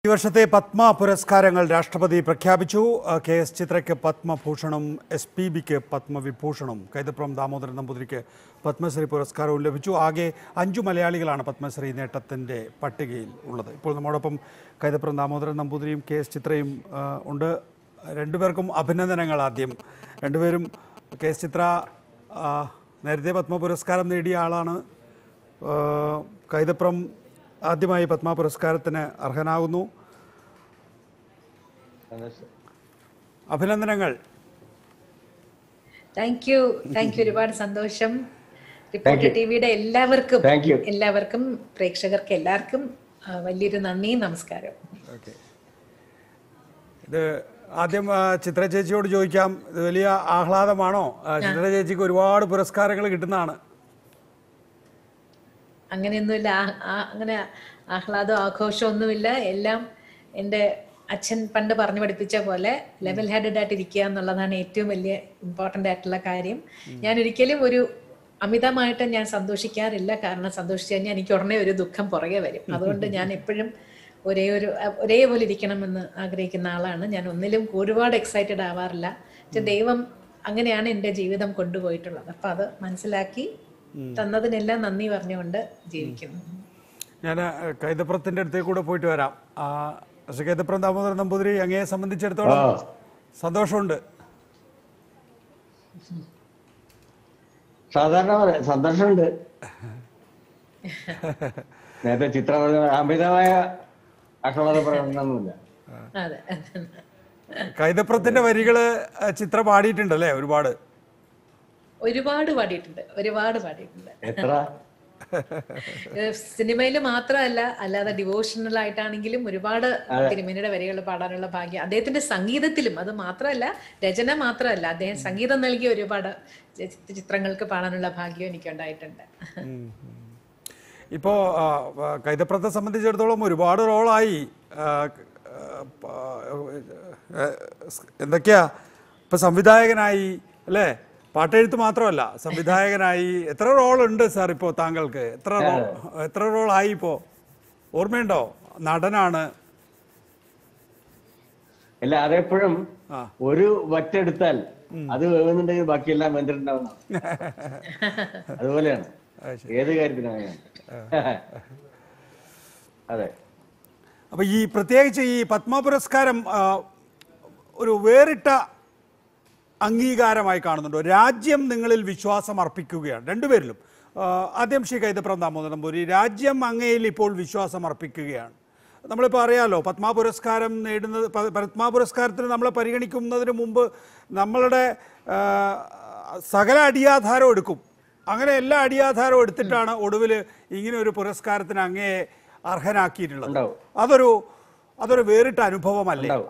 ഈ വർഷത്തെ പത്മ പുരസ്കാരങ്ങൾ രാഷ്ട്രപതി പ്രഖ്യാപിച്ചു അഹ് കെ എസ് ചിത്രയ്ക്ക് പത്മഭൂഷണും എസ് പി ബിക്ക് പത്മവിഭൂഷണും കൈതപ്രം ദാമോദരൻ നമ്പൂതിരിക്ക് പത്മശ്രീ പുരസ്കാരവും ലഭിച്ചു ആകെ അഞ്ചു മലയാളികളാണ് പത്മശ്രീ നേട്ടത്തിൻ്റെ പട്ടികയിൽ ഉള്ളത് ഇപ്പോൾ നമ്മോടൊപ്പം കൈതപ്രം ദാമോദരൻ നമ്പൂതിരിയും കെ എസ് ചിത്രയും ആ, ഉണ്ട് രണ്ടുപേർക്കും അഭിനന്ദനങ്ങൾ ആദ്യം രണ്ടുപേരും കെ എസ് ചിത്ര ആ, നേരത്തെ പത്മ പുരസ്കാരം നേടിയ ആളാണ് ആ, കൈതപ്രം ആദ്യമായി പത്മ പുരസ്കാരത്തിന് അർഹനാകുന്നു അഭിനന്ദനങ്ങൾ താങ്ക് യു താങ്ക് യു ഒരുപാട് സന്തോഷം റിപ്പോർട്ടർ ടിവിയുടെ എല്ലാവർക്കും Thank you. എല്ലാവർക്കും പ്രേക്ഷകർക്ക് എല്ലാവർക്കും ആ, വലിയൊരു നന്ദി നമസ്കാരം ഓക്കെ ഇത് ആദ്യം ആ, ചിത്ര ചേച്ചിയോട് ചോദിക്കാം ഇത് വലിയ ആഹ്ലാദമാണോ ആ, ചിത്ര ചേച്ചിക്ക് ഒരുപാട് പുരസ്കാരങ്ങൾ കിട്ടുന്നതാണ് അങ്ങനെയൊന്നുമില്ല ആ- ആ- അങ്ങനെ ആഹ്ലാദം ആഘോഷം ഒന്നുമില്ല എല്ലാം എൻ്റെ അച്ഛൻ പണ്ട് പറഞ്ഞു പഠിപ്പിച്ച പോലെ ലെവൽ ഹെഡഡ് ആയിട്ട് ഇരിക്കുക എന്നുള്ളതാണ് ഏറ്റവും വലിയ ഇമ്പോർട്ടൻ്റ് ആയിട്ടുള്ള കാര്യം ഞാൻ ഒരിക്കലും ഒരു അമിതമായിട്ട് ഞാൻ സന്തോഷിക്കാറില്ല കാരണം സന്തോഷിച്ചു കഴിഞ്ഞാൽ എനിക്ക് ഉടനെ ഒരു ദുഃഖം പുറകെ വരും അതുകൊണ്ട് ഞാൻ എപ്പോഴും ഒരേ ഒരു അഹ് ഒരേപോലെ ഇരിക്കണമെന്ന് ആഗ്രഹിക്കുന്ന ആളാണ് ഞാൻ ഒന്നിലും ഒരുപാട് എക്സൈറ്റഡ് ആവാറില്ല പക്ഷെ ദൈവം അങ്ങനെയാണ് എൻ്റെ ജീവിതം കൊണ്ടുപോയിട്ടുള്ളത് അപ്പൊ അത് മനസ്സിലാക്കി തന്നതിനെല്ലാം നന്ദി പറഞ്ഞുകൊണ്ട് ജീവിക്കുന്നു ഞാൻ കൈതപ്രത്തിൻ്റെ അടുത്തേക്ക് കൂടെ പോയിട്ട് വരാം ആ, ശ്രീ കൈതപ്രം ദാമോദരൻ നമ്പൂതിരി അങ്ങയെ സംബന്ധിച്ചിടത്തോളം ആ. സന്തോഷമുണ്ട് സാധാരണ പറയാം സന്തോഷമുണ്ട് നേരത്തെ ചിത്രം പറഞ്ഞ പോലെ അമിതമായ ആഹ്ലാദ പ്രകടനമൊന്നുമില്ല അതെ കൈതപ്രത്തിന്റെ വരികള് ആ, ചിത്ര പാടിയിട്ടുണ്ടല്ലേ ഒരുപാട് ഒരുപാട് പാടിയിട്ടുണ്ട് ഒരുപാട് പാടിയിട്ടുണ്ട് എത്ര സിനിമയിൽ മാത്രമല്ല അല്ലാതെ ഡിവോഷണൽ ആയിട്ടാണെങ്കിലും ഒരുപാട് തിരുമേനിയുടെ വരികൾ പാടാനുള്ള ഭാഗ്യം അദ്ദേഹത്തിന്റെ സംഗീതത്തിലും അത് മാത്രമല്ല രചന മാത്രമല്ല അദ്ദേഹം സംഗീതം നൽകിയ ഒരുപാട് ചി- ചിത്രങ്ങൾക്ക് പാടാനുള്ള ഭാഗ്യം എനിക്ക് ഉണ്ടായിട്ടുണ്ട് ഇപ്പോൾ കൈതപ്രത്തെ സംബന്ധിച്ചിടത്തോളം ഒരുപാട് റോളായി ആ, ആ, പ- ആ, എന്തൊക്കെയാ ഇപ്പൊ സംവിധായകനായി അല്ലേ പാട്ടെഴുത്ത് മാത്രമല്ല സംവിധായകനായി എത്ര റോളുണ്ട് സാർ ഇപ്പോൾ താങ്കൾക്ക് എത്ര റോ എത്ര റോളായി ഇപ്പോൾ ഓർമ്മയുണ്ടോ നടനാണ് അല്ല അതെപ്പോഴും ആ. ഒരു വറ്റെടുത്താൽ അത് വേവുന്നുണ്ടെങ്കിൽ ബാക്കിയെല്ലാം വെന്തിട്ടുണ്ടാവുന്ന അതുപോലെയാണ് ഏത് കാര്യത്തിനും അങ്ങനെയാണ് അതെ അപ്പോൾ ഈ പ്രത്യേകിച്ച് ഈ പത്മ പുരസ്കാരം ആ, ഒരു വേറിട്ട അംഗീകാരമായി കാണുന്നുണ്ടോ രാജ്യം നിങ്ങളിൽ വിശ്വാസം അർപ്പിക്കുകയാണ് രണ്ടുപേരിലും ആ, ആദ്യം ശ്രീ കൈതപ്രം ദാമോദരൻ പൂരി രാജ്യം അങ്ങയിൽ ഇപ്പോൾ വിശ്വാസം അർപ്പിക്കുകയാണ് നമ്മളിപ്പോൾ അറിയാലോ പത്മ പുരസ്കാരം നേടുന്നത് പ- പത്മ പുരസ്കാരത്തിന് നമ്മളെ പരിഗണിക്കുന്നതിന് മുമ്പ് നമ്മളുടെ ആ, സകല അടിയാധാരം എടുക്കും അങ്ങനെ എല്ലാ അടിയാധാരവും എടുത്തിട്ടാണ് ഒടുവിൽ ഇങ്ങനെ ഒരു പുരസ്കാരത്തിന് അങ്ങയെ അർഹനാക്കിയിട്ടുള്ളത് ഉണ്ടാവും. അതൊരു അതൊരു വേറിട്ട അനുഭവമല്ലേ ഉണ്ടാവും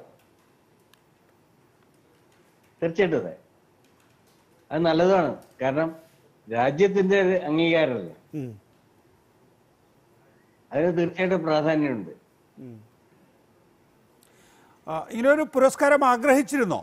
തീർച്ചയായിട്ടും അതെ അത് നല്ലതാണ് കാരണം രാജ്യത്തിന്റെ ഒരു അംഗീകാരമല്ലേ ഉം. അതിന് തീർച്ചയായിട്ടും പ്രാധാന്യമുണ്ട് ആ, ഇങ്ങനൊരു പുരസ്കാരം ആഗ്രഹിച്ചിരുന്നോ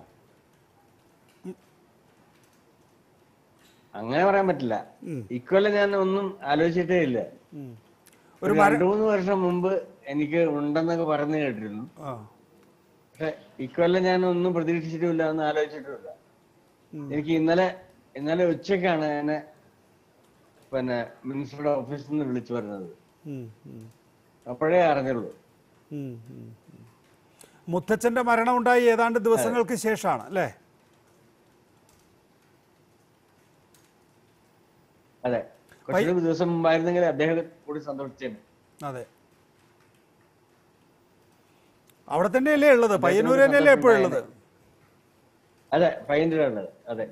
അങ്ങനെ പറയാൻ പറ്റില്ല ഇക്കൊല്ലം ഞാൻ ഒന്നും ആലോചിച്ചിട്ടേ ഇല്ല ഒരു ഒരു രണ്ടു മൂന്ന് വർഷം മുമ്പ് എനിക്ക് ഉണ്ടെന്നൊക്കെ പറഞ്ഞു കേട്ടിരുന്നു ആ, പക്ഷെ ഇക്കൊല്ലം ഞാൻ ഒന്നും പ്രതീക്ഷിച്ചിട്ടുമില്ല ഒന്നും ആലോചിച്ചിട്ടുമില്ല എനിക്ക് ഇന്നലെ ഇന്നലെ ഉച്ചക്കാണ് എന്നെ പിന്നെ മിനിസ്റ്ററുടെ ഓഫീസിൽ നിന്ന് വിളിച്ചു പറഞ്ഞത് ഉം, ഉം, അപ്പോഴേ അറിഞ്ഞുള്ളൂ ഉം, ഉം, ഉം. മുത്തച്ഛന്റെ മരണം ഉണ്ടായി ഏതാണ്ട് ദിവസങ്ങൾക്ക് ശേഷമാണ് അല്ലേ അതെ കുറച്ചൊരു ദിവസം മുമ്പായിരുന്നെങ്കിൽ അദ്ദേഹം കൂടി സന്തോഷിച്ചേനെ അതെ അവിടെ തന്നെയല്ലേ ഉള്ളത് പയ്യന്നൂർ തന്നെയല്ലേ എപ്പോഴും ഉള്ളത് അതെ പയ്യന്നൂരുള്ളത് അതെ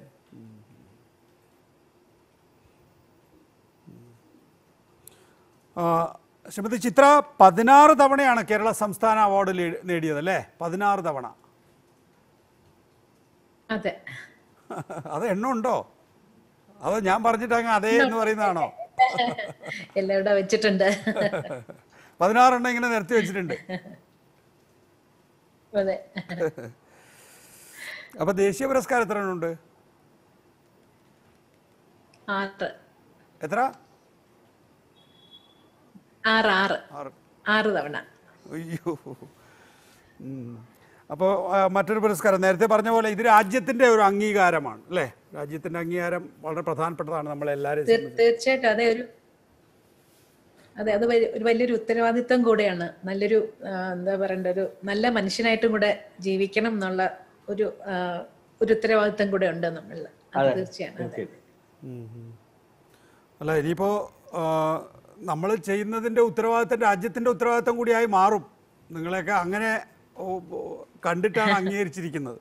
ആ, ശ്രീമതി ചിത്ര പതിനാറ് തവണയാണ് കേരള സംസ്ഥാന അവാർഡ് ലേ- നേടിയത് അല്ലേ പതിനാറ് തവണ അതെ അത് എണ്ണം ഉണ്ടോ അതോ ഞാൻ പറഞ്ഞിട്ട് അങ്ങ് അതേ എന്ന് പറയുന്നതാണോ എല്ലാം ഇവിടെ വെച്ചിട്ടുണ്ട് പതിനാറെണ്ണം ഇങ്ങനെ നിരത്തി വെച്ചിട്ടുണ്ട് അതെ അപ്പൊ ദേശീയ പുരസ്കാരം എത്ര എണ്ണം ഉണ്ട് ആറ് എത്ര ആറ് ആറ് ആറ് ആറ് തവണ അയ്യോ അപ്പോൾ മറ്റൊരു പുരസ്കാരം നേരത്തെ പറഞ്ഞ പോലെ ഇത് രാജ്യത്തിൻ്റെ ഒരു അംഗീകാരമാണ് അല്ലേ രാജ്യത്തിൻ്റെ അംഗീകാരം വളരെ പ്രധാനപ്പെട്ടതാണ് നമ്മളെല്ലാവരും തീർ- തീർച്ചയായിട്ടും അതെ ഒരു അതെ അത് വലി- ഒരു വലിയൊരു ഉത്തരവാദിത്വം കൂടെയാണ് നല്ലൊരു ആ, എന്താ പറയണ്ട ഒരു നല്ല മനുഷ്യനായിട്ടും കൂടെ ജീവിക്കണം എന്നുള്ള ഒരു ആ, ഒരു ഉത്തരവാദിത്വം കൂടെ ഉണ്ട് നമ്മളിൽ അത് തീർച്ചയാണ് അതെ തീർച്ചയായിട്ടും അല്ല ഇനിയിപ്പോൾ നമ്മൾ ചെയ്യുന്നതിൻ്റെ ഉത്തരവാദിത്തം രാജ്യത്തിൻ്റെ ഉത്തരവാദിത്തം കൂടിയായി മാറും നിങ്ങളെയൊക്കെ അങ്ങനെ ഓ, ഓ, കണ്ടിട്ടാണ് അംഗീകരിച്ചിരിക്കുന്നത്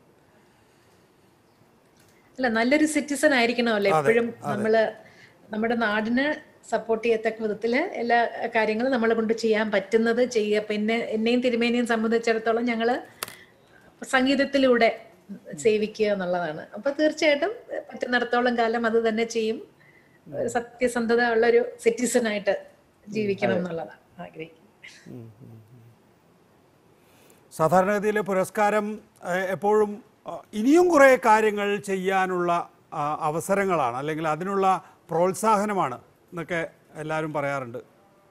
അല്ല നല്ലൊരു സിറ്റിസൺ ആയിരിക്കണമല്ലോ എപ്പോഴും നമ്മള് നമ്മുടെ നാടിന് സപ്പോർട്ട് ചെയ്യത്തക്ക വിധത്തില് എല്ലാ കാര്യങ്ങളും നമ്മളെ കൊണ്ട് ചെയ്യാൻ പറ്റുന്നത് ചെയ്യുക പിന്നെ എന്നെയും തിരുമേനിയും സംബന്ധിച്ചിടത്തോളം ഞങ്ങള് സംഗീതത്തിലൂടെ സേവിക്കുക എന്നുള്ളതാണ് അപ്പൊ തീർച്ചയായിട്ടും പറ്റുന്നിടത്തോളം കാലം അത് തന്നെ ചെയ്യും ഒരു സത്യസന്ധത ഉള്ള ഒരു സിറ്റിസൺ ആയിട്ട് ജീവിക്കണം എന്നുള്ളതാണ് ആഗ്രഹിക്കുന്നത് സാധാരണഗതിയിൽ പുരസ്കാരം ഏഹ്, എപ്പോഴും അഹ്, ഇനിയും കുറേ കാര്യങ്ങൾ ചെയ്യാനുള്ള ആ, അവസരങ്ങളാണ് അല്ലെങ്കിൽ അതിനുള്ള പ്രോത്സാഹനമാണ് എന്നൊക്കെ എല്ലാവരും പറയാറുണ്ട്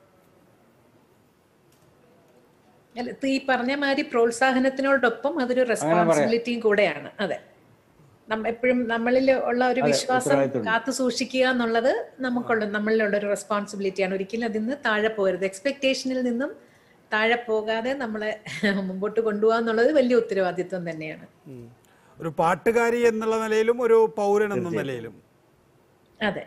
അല്ല, ഇത് ഈ പറഞ്ഞ മാതിരി പ്രോത്സാഹനത്തിനോടൊപ്പം അതൊരു റെസ്പോൺസിബിലിറ്റിയും കൂടെയാണ് അതെ നമ്മ എപ്പോഴും നമ്മളിൽ ഉള്ള ഒരു വിശ്വാസം ഉത്തരവാദിത്വമുണ്ട്. കാത്തു സൂക്ഷിക്കുക എന്നുള്ളത് നമുക്കുള്ള നമ്മളിലുള്ള ഒരു റെസ്പോൺസിബിലിറ്റിയാണ് ഒരിക്കലും അതിൽ നിന്ന് താഴെ പോകരുത് എക്സ്പെക്ടേഷനിൽ നിന്നും താഴെ പോകാതെ നമ്മളെ മുമ്പോട്ട് കൊണ്ടുപോകുക എന്നുള്ളത് വലിയ ഉത്തരവാദിത്വം തന്നെയാണ് ഉം. ഒരു പാട്ടുകാരി എന്നുള്ള നിലയിലും ഒരു പൗരൻ എന്ന നിലയിലും അതെ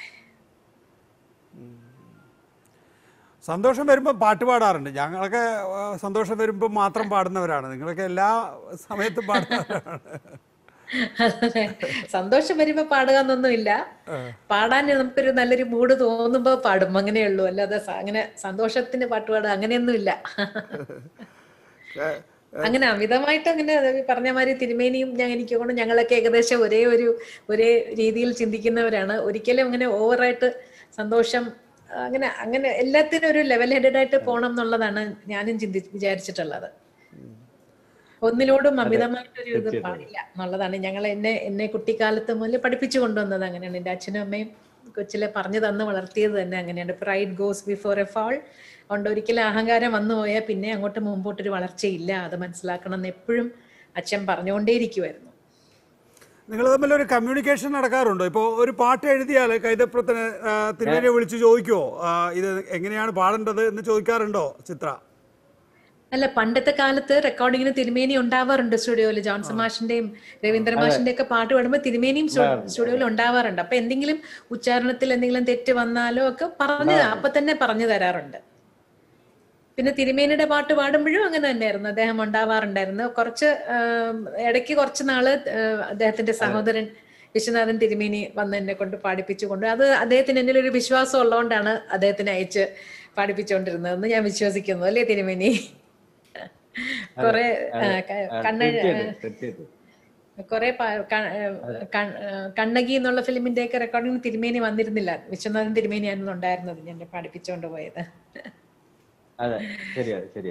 സന്തോഷം വരുമ്പോൾ പാട്ട് പാടാറുണ്ട് ഞങ്ങളൊക്കെ ആ, സന്തോഷം വരുമ്പോൾ മാത്രം പാടുന്നവരാണ് നിങ്ങളൊക്കെ എല്ലാ സമയത്തും പാടുന്നവരാണ് അതെ. സന്തോഷം വരുമ്പോ പാടുക എന്നൊന്നുമില്ല പാടാൻ നമുക്കൊരു നല്ലൊരു മൂഡ് തോന്നുമ്പോ പാടും അങ്ങനെയുള്ളൂ അല്ലാതെ സ- അങ്ങനെ സന്തോഷത്തിന് പാട്ട് പാടുക അങ്ങനെയൊന്നുമില്ല അങ്ങനെ അമിതമായിട്ട് അങ്ങനെ അത് ഈ പറഞ്ഞ മാതിരി തിരുമേനിയും ഞാൻ എനിക്ക് തോന്നുന്നു ഞങ്ങളൊക്കെ ഏകദേശം ഒരേ ഒരു ഒരേ രീതിയിൽ ചിന്തിക്കുന്നവരാണ് ഒരിക്കലും അങ്ങനെ ഓവറായിട്ട് സന്തോഷം അങ്ങനെ അങ്ങനെ എല്ലാത്തിനും ഒരു ലെവൽ ഹെഡഡ് ആയിട്ട് പോകണം എന്നുള്ളതാണ് ഞാനും ചിന്തി വിചാരിച്ചിട്ടുള്ളത് ഒന്നിനോടും അമിതമായിട്ടൊരു ഇത് പാടില്ല എന്നുള്ളതാണ് ഞങ്ങൾ എന്നെ എന്നെ കുട്ടിക്കാലത്ത് മുതൽ പഠിപ്പിച്ചു കൊണ്ടുവന്നത് അങ്ങനെയാണ് എൻ്റെ അച്ഛനും അമ്മയും കൊച്ചിലെ പറഞ്ഞു തന്ന് വളർത്തിയത് തന്നെ അങ്ങനെയാണ് pride goes before a fall അതുകൊണ്ട് ഒരിക്കലും അഹങ്കാരം വന്നു പോയാൽ പിന്നെ അങ്ങോട്ട് മുമ്പോട്ടൊരു വളർച്ചയില്ല അത് മനസ്സിലാക്കണം എന്ന് എപ്പോഴും അച്ഛൻ പറഞ്ഞുകൊണ്ടേയിരിക്കുമായിരുന്നു നിങ്ങൾ തമ്മിൽ ഒരു കമ്മ്യൂണിക്കേഷൻ നടക്കാറുണ്ടോ ഇപ്പോൾ ഒരു പാട്ട് എഴുതിയാൽ കൈതപ്രത്തിന് ആ, തിരുമേനിയെ വിളിച്ച് ചോദിക്കുമോ ആ, ഇത് എങ്ങനെയാണ് പാടേണ്ടത് എന്ന് ചോദിക്കാറുണ്ടോ ചിത്ര അല്ല പണ്ടത്തെ കാലത്ത് റെക്കോർഡിങ്ങിന് തിരുമേനി ഉണ്ടാവാറുണ്ട് സ്റ്റുഡിയോയിൽ ജോൺസൺ മാഷിന്റെയും രവീന്ദ്ര മാഷിന്റെ ഒക്കെ പാട്ട് പാടുമ്പോൾ തിരുമേനിയും സ്റ്റുഡിയോയിൽ ഉണ്ടാവാറുണ്ട് അപ്പൊ എന്തെങ്കിലും ഉച്ചാരണത്തിൽ എന്തെങ്കിലും തെറ്റ് വന്നാലോ ഒക്കെ പറഞ്ഞു അപ്പൊ തന്നെ പറഞ്ഞു തരാറുണ്ട് പിന്നെ തിരുമേനിയുടെ പാട്ട് പാടുമ്പോഴും അങ്ങനെ തന്നെയായിരുന്നു അദ്ദേഹം ഉണ്ടാവാറുണ്ടായിരുന്നു കുറച്ച് ആം, ഇടയ്ക്ക് കുറച്ച് നാള് ആ, അദ്ദേഹത്തിന്റെ സഹോദരൻ വിശ്വനാഥൻ തിരുമേനി വന്ന് എന്നെ കൊണ്ട് പാടിപ്പിച്ചു കൊണ്ട് അത് അദ്ദേഹത്തിന് എന്നിൽ ഒരു വിശ്വാസം ഉള്ളതുകൊണ്ടാണ് അദ്ദേഹത്തിന് അയച്ച് പാടിപ്പിച്ചുകൊണ്ടിരുന്നതെന്ന് ഞാൻ വിശ്വസിക്കുന്നു അല്ലേ തിരുമേനി കുറെ ആ, ക- കണ്ണഴ തീർച്ചയായിട്ടും തീർച്ചയായിട്ടും കുറെ പ- ക- ഏഹ് ക- ഏഹ് കണ്ണകി എന്നുള്ള ഫിലിമിന്റെ ഒക്കെ റെക്കോർഡിംഗ് തിരുമേനി വന്നിരുന്നില്ല വിശ്വനാഥൻ തിരുമേനിയായിരുന്നു ഉണ്ടായിരുന്നത് ഞാൻ പഠിപ്പിച്ചുകൊണ്ട് പോയത് അതെ ശരിയാ ശരിയാ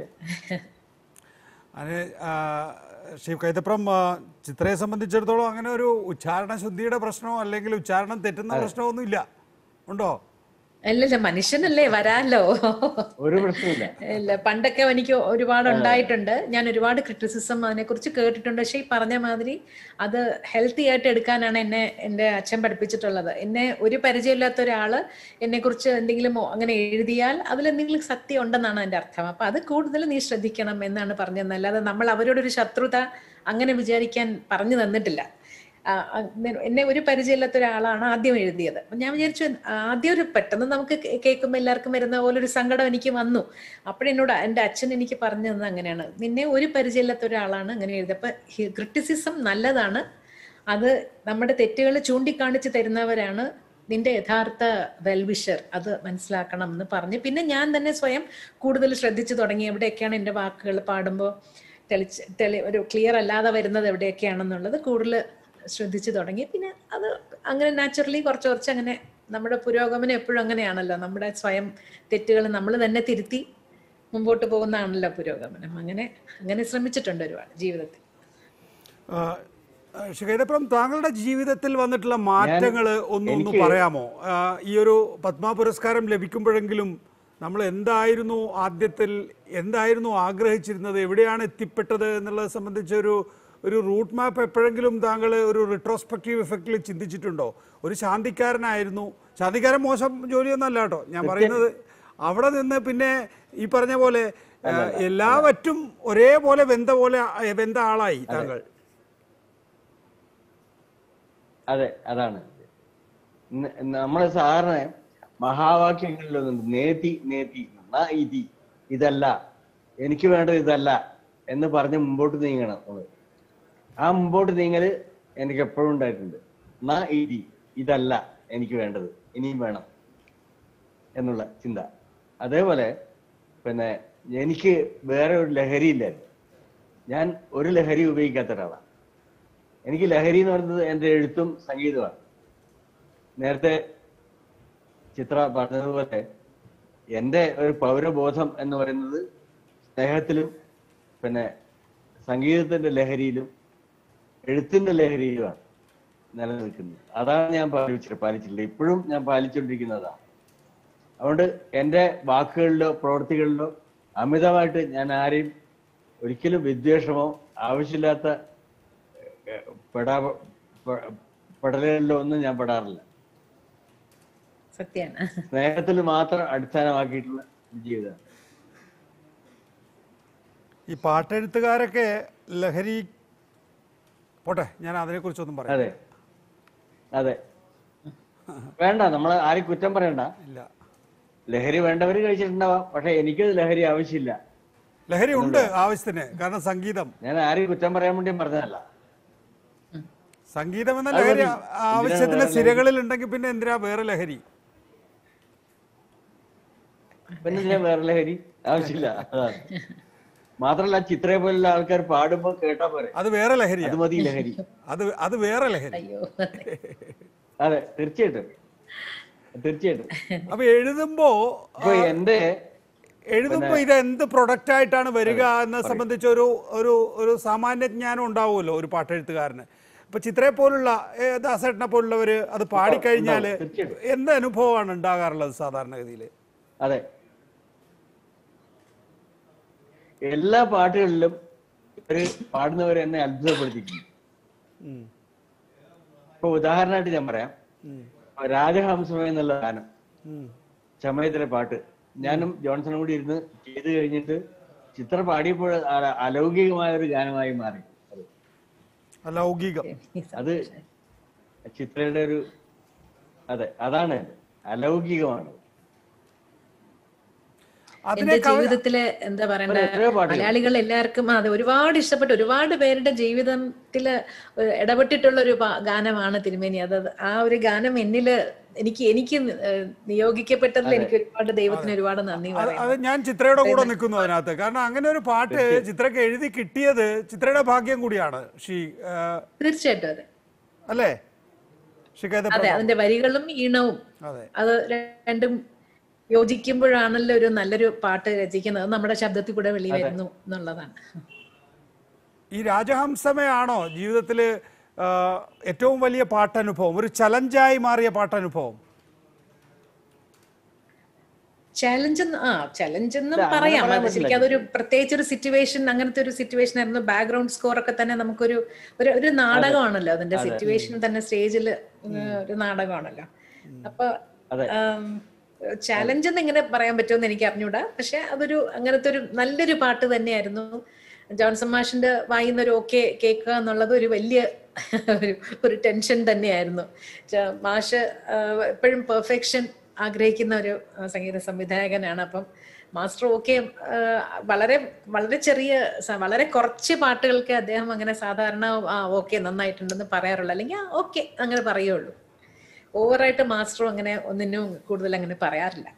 അതിന് ആ, ശ്രീ കൈതപ്രം ആ, ചിത്രയെ സംബന്ധിച്ചിടത്തോളം അങ്ങനെ ഒരു ഉച്ചാരണ ശുദ്ധിയുടെ പ്രശ്നമോ അല്ലെങ്കിൽ ഉച്ചാരണം തെറ്റുന്ന പ്രശ്നമോ ഒന്നും ഇല്ല ഉണ്ടോ അല്ലല്ല മനുഷ്യനല്ലേ വരാല്ലോ ഒരു പ്രശ്നമില്ല ഇല്ല പണ്ടൊക്കെ എനിക്ക് ഒരുപാട് ഉണ്ടായിട്ടുണ്ട് ഞാൻ ഒരുപാട് ക്രിറ്റിസിസം അതിനെക്കുറിച്ച് കേട്ടിട്ടുണ്ട് പക്ഷേ ഈ പറഞ്ഞ മാതിരി അത് ഹെൽത്തി ആയിട്ട് എടുക്കാനാണ് എന്നെ എൻ്റെ അച്ഛൻ പഠിപ്പിച്ചിട്ടുള്ളത് എന്നെ ഒരു പരിചയമില്ലാത്ത ഒരാള് എന്നെക്കുറിച്ച് എന്തെങ്കിലും മോ- അങ്ങനെ എഴുതിയാൽ അതിലെന്തെങ്കിലും സത്യം ഉണ്ടെന്നാണ് എൻ്റെ അർത്ഥം അപ്പൊ അത് കൂടുതൽ നീ ശ്രദ്ധിക്കണം എന്നാണ് പറഞ്ഞത് അല്ലാതെ നമ്മൾ അവരോടൊരു ശത്രുത അങ്ങനെ വിചാരിക്കാൻ പറഞ്ഞു തന്നിട്ടില്ല ആ, അങ്ങനെ എന്നെ ഒരു പരിചയമില്ലാത്ത ഒരാളാണ് ആദ്യം എഴുതിയത് അപ്പൊ ഞാൻ വിചാരിച്ചു ആദ്യം ഒരു പെട്ടെന്ന് നമുക്ക് കേ- കേൾക്കുമ്പോൾ എല്ലാവർക്കും വരുന്ന പോലെ ഒരു സങ്കടം എനിക്ക് വന്നു അപ്പോഴെന്നോട് എൻ്റെ അച്ഛൻ എനിക്ക് പറഞ്ഞു തന്നത് അങ്ങനെയാണ് നിന്നെ ഒരു പരിചയമില്ലാത്ത ഒരാളാണ് അങ്ങനെ എഴുതിയത് അപ്പൊ ക്രിറ്റിസിസം നല്ലതാണ് അത് നമ്മുടെ തെറ്റുകൾ ചൂണ്ടിക്കാണിച്ച് തരുന്നവരാണ് നിന്റെ യഥാർത്ഥ വെൽവിഷർ അത് മനസ്സിലാക്കണം എന്ന് പറഞ്ഞ് പിന്നെ ഞാൻ തന്നെ സ്വയം കൂടുതൽ ശ്രദ്ധിച്ചു തുടങ്ങി എവിടെയൊക്കെയാണ് എൻ്റെ വാക്കുകൾ പാടുമ്പോൾ തെളിച്ച് തെളി ഒരു ക്ലിയർ അല്ലാതെ വരുന്നത് എവിടെയൊക്കെയാണെന്നുള്ളത് കൂടുതൽ ശ്രദ്ധിച്ചു തുടങ്ങി പിന്നെ അത് അങ്ങനെ നാച്ചുറലി കുറച്ച് കുറച്ച് അങ്ങനെ നമ്മുടെ പുരോഗമനം എപ്പോഴും അങ്ങനെയാണല്ലോ നമ്മുടെ സ്വയം തെറ്റുകൾ നമ്മൾ തന്നെ തിരുത്തി മുമ്പോട്ട് പോകുന്നതാണല്ലോ പുരോഗമനം അങ്ങനെ അങ്ങനെ ശ്രമിച്ചിട്ടുണ്ട് ഒരുപാട് ജീവിതത്തിൽ ആ, ശ്രീ കൈതപ്രം താങ്കളുടെ ജീവിതത്തിൽ വന്നിട്ടുള്ള മാറ്റങ്ങൾ ഒന്ന് ഒന്ന് പറയാമോ ആ, ഈ ഒരു പത്മ പുരസ്കാരം ലഭിക്കുമ്പോഴെങ്കിലും നമ്മൾ എന്തായിരുന്നു ആദ്യത്തിൽ എന്തായിരുന്നു ആഗ്രഹിച്ചിരുന്നത് എവിടെയാണ് എത്തിപ്പെട്ടത് എന്നുള്ളത് സംബന്ധിച്ചൊരു ഒരു റൂട്ട് മാപ്പ് എപ്പോഴെങ്കിലും താങ്കൾ ഒരു റിട്രോസ്പെക്റ്റീവ് ഇഫക്റ്റിൽ ചിന്തിച്ചിട്ടുണ്ടോ ഒരു ശാന്തിക്കാരനായിരുന്നു ശാന്തിക്കാരൻ മോശം ജോലിയൊന്നും കേട്ടോ ഞാൻ പറയുന്നത് അവിടെ നിന്ന് പിന്നെ ഈ പറഞ്ഞ പോലെ ആ, എല്ലാവറ്റും ഒരേപോലെ വെന്ത പോലെ ആ, വെന്ത ആളായി താങ്കൾ അതെ അതാണ് ന- നമ്മളെ സാധാരണ മഹാവാക്യങ്ങളിലൊന്നും നേതി നേതി ന ഇതി ഇതല്ല എനിക്ക് വേണ്ടത് ഇതല്ല എന്ന് പറഞ്ഞ് മുമ്പോട്ട് നീങ്ങണം നമ്മള് ആ മുമ്പോട്ട് നീങ്ങല് എനിക്ക് എപ്പോഴും ഉണ്ടായിട്ടുണ്ട് ന ഇതി ഇതല്ല എനിക്ക് വേണ്ടത് ഇനിയും വേണം എന്നുള്ള ചിന്ത അതേപോലെ പിന്നെ എനിക്ക് വേറെ ഒരു ലഹരി ഇല്ലായിരുന്നു ഞാൻ ഒരു ലഹരി ഉപയോഗിക്കാത്ത ഒരാളാണ് എനിക്ക് ലഹരി എന്ന് പറയുന്നത് എൻ്റെ എഴുത്തും സംഗീതമാണ് നേരത്തെ ചിത്ര പറഞ്ഞതുപോലെ എൻ്റെ ഒരു പൗരബോധം എന്ന് പറയുന്നത് സ്നേഹത്തിലും പിന്നെ സംഗീതത്തിന്റെ ലഹരിയിലും എഴുത്തിന്റെ ലഹരിയിലുമാണ് നിലനിൽക്കുന്നത് അതാണ് ഞാൻ പാലിച്ചിട്ട് പാലിച്ചിട്ടുള്ളത് ഇപ്പോഴും ഞാൻ പാലിച്ചുകൊണ്ടിരിക്കുന്നതാണ് അതുകൊണ്ട് എൻ്റെ വാക്കുകളിലോ പ്രവൃത്തികളിലോ അമിതമായിട്ട് ഞാൻ ആരെയും ഒരിക്കലും വിദ്വേഷമോ ആവശ്യമില്ലാത്ത ഏഹ്, പെടാ പെ- പെടലുകളിലോ ഒന്നും ഞാൻ പെടാറില്ല സത്യമാണ് സ്നേഹത്തിൽ മാത്രം അടിസ്ഥാനമാക്കിയിട്ടുള്ള ഒരു ജീവിതമാണ് ഈ പാട്ടെഴുത്തുകാരൊക്കെ ലഹരി പോട്ടെ ഞാൻ അതിനെക്കുറിച്ചൊന്നും പറയാം അതെ അതെ വേണ്ട നമ്മൾ ആരും കുറ്റം പറയണ്ട ഇല്ല ലഹരി വേണ്ടവര് കഴിച്ചിട്ടുണ്ടാവാം പക്ഷെ എനിക്കത് ലഹരി ആവശ്യമില്ല ലഹരി ഉണ്ട് ആവശ്യത്തിന് കാരണം സംഗീതം ഞാൻ ആരെയും കുറ്റം പറയാൻ വേണ്ടി പറഞ്ഞതല്ല സംഗീതം എന്ന അത് ലഹരി മതി. ആ- ആവശ്യത്തിന് വേറെ സിരകളിൽ ഉണ്ടെങ്കിൽ പിന്നെ എന്തിനാ വേറെ ലഹരി പിന്നെ ഞാൻ വേറെ ലഹരി ആവശ്യമില്ല അതാണ് മാത്രല്ല ചിത്രയെ പോലുള്ള ആൾക്കാർ പാടുമ്പോ കേട്ടാ പോരെ അത് വേറെ ലഹരിയാ അത് മതി ലഹരി അത് അത് വേറെ ലഹരി അയ്യോ അതെ തീർച്ചയായിട്ടും തീർച്ചയായിട്ടും അപ്പൊ എഴുതുമ്പോ ഇപ്പൊ എന്റെ എഴുതുമ്പോ ഇത് എന്ത് പ്രൊഡക്റ്റ് ആയിട്ടാണ് വരിക എന്നെ സംബന്ധിച്ച ഒരു ഒരു ഒരു സാമാന്യ ജ്ഞാനം ഉണ്ടാവുമല്ലോ ഒരു പാട്ടെഴുത്തുകാരന് ഇപ്പൊ ചിത്രയെ പോലുള്ള ഏ, ദാസേട്ടനെ പോലുള്ളവര് അത് പാടിക്കഴിഞ്ഞാല് ഉണ്ടാവും, തീർച്ചയായിട്ടും. എന്ത് അനുഭവമാണ് ഉണ്ടാകാറുള്ളത് സാധാരണഗതിയിൽ അതെ എല്ലാ പാട്ടുകളിലും ഒരു പാടുന്നവർ എന്നെ അത്ഭുതപ്പെടുത്തിക്കുന്നു ഇപ്പൊ ഉദാഹരണമായിട്ട് ഞാൻ പറയാം രാജഹംസമേ എന്നുള്ള ഗാനം ചമയത്തിലെ പാട്ട് ഞാനും ജോൺസണും കൂടി ഇരുന്ന് ചെയ്ത് കഴിഞ്ഞിട്ട് ചിത്ര പാടിയപ്പോൾ അ- അലൗകികമായ ഒരു ഗാനമായി മാറി അത്. ലൗകികം അത് ചിത്രയുടെ ഒരു അതെ അതാണ് അലൗകികമാണ് അതിനെ എന്റെ ജീവിതത്തില് എന്താ പറയണ്ട എത്രയോ പാട്ടുകൾ. മലയാളികൾ എല്ലാവർക്കും അതെ ഒരുപാട് ഇഷ്ടപ്പെട്ട ഒരുപാട് പേരുടെ ജീവിതത്തില് ഒരു ഇടപെട്ടിട്ടുള്ള ഒരു പാ- ഗാനമാണ് തിരുമേനി അത് ആ ഒരു ഗാനം എന്നില് എനിക്ക് എനിക്ക് ഏഹ് നിയോഗിക്കപ്പെട്ടതിൽ എനിക്ക് ഒരുപാട് ദൈവത്തിന് ഒരുപാട് നന്ദി അത് പറയാം അത് ഞാൻ ചിത്രയുടെ കൂടെ നിൽക്കുന്നു അതിനകത്ത് കാരണം അങ്ങനെ ഒരു പാട്ട് ചിത്രക്ക് എഴുതി കിട്ടിയത് ചിത്രയുടെ ഭാഗ്യം കൂടിയാണ് ഷീ ആ, തീർച്ചയായിട്ടും അതെ അല്ലേ ഷിക്കായത്തെ അതെ അതിന്റെ വരികളും ഈണവും അതെ അത് രണ്ടും യോജിക്കുമ്പോഴാണല്ലോ ഒരു നല്ലൊരു പാട്ട് രചിക്കുന്നത് അത് നമ്മുടെ ശബ്ദത്തിൽ കൂടെ വെളി വരുന്നു എന്നുള്ളതാണ് ഈ രാജഹംസമയാണോ ജീവിതത്തിൽ ഏറ്റവും വലിയ പാട്ടനുഭവം ഒരു ചലഞ്ചായി മാറിയ പാട്ടനുഭവം ചലഞ്ച് ആ ചലഞ്ച് എന്ന് ഇല്ല, അങ്ങനെ പറയാം പറയാൻ അത് പറ്റില്ല. ശരിക്കും അതൊരു പ്രത്യേകിച്ച് ഒരു സിറ്റുവേഷൻ അങ്ങനത്തെ ഒരു സിറ്റുവേഷൻ ആയിരുന്നു ബാക്ക്ഗ്രൗണ്ട് സ്കോർ ഒക്കെ തന്നെ നമുക്കൊരു ഒരു ഒരു നാടകമാണല്ലോ അതിന്റെ സിറ്റുവേഷൻ തന്നെ സ്റ്റേജിൽ ഒരു നാടകമാണല്ലോ അപ്പൊ അതെ. ചാലഞ്ച് എന്ന് എങ്ങനെ പറയാൻ പറ്റുമെന്ന് എനിക്ക് അറിഞ്ഞൂടാ പക്ഷെ അതൊരു അങ്ങനത്തെ ഒരു നല്ലൊരു പാട്ട് തന്നെയായിരുന്നു ജോൺസൺ മാഷിന്റെ വായിന്ന് ഒരു ഓക്കെ കേൾക്കുക എന്നുള്ളത് ഒരു വലിയ ഒരു ഒരു ടെൻഷൻ തന്നെയായിരുന്നു ച- മാഷ് എപ്പോഴും പെർഫെക്ഷൻ ആഗ്രഹിക്കുന്ന ഒരു ആ, സംഗീത സംവിധായകനാണ് അപ്പം മാസ്റ്റർ ഓക്കെ വളരെ വളരെ ചെറിയ സ- വളരെ കുറച്ച് പാട്ടുകൾക്ക് അദ്ദേഹം അങ്ങനെ സാധാരണ ആ ഓക്കെ നന്നായിട്ടുണ്ടെന്ന് പറയാറുള്ളൂ അല്ലെങ്കിൽ ഓക്കെ അങ്ങനെ പറയുള്ളൂ ഓവറായിട്ട് മാസ്റ്ററും അങ്ങനെ ഒന്നിനും കൂടുതൽ അങ്ങനെ പറയാറില്ല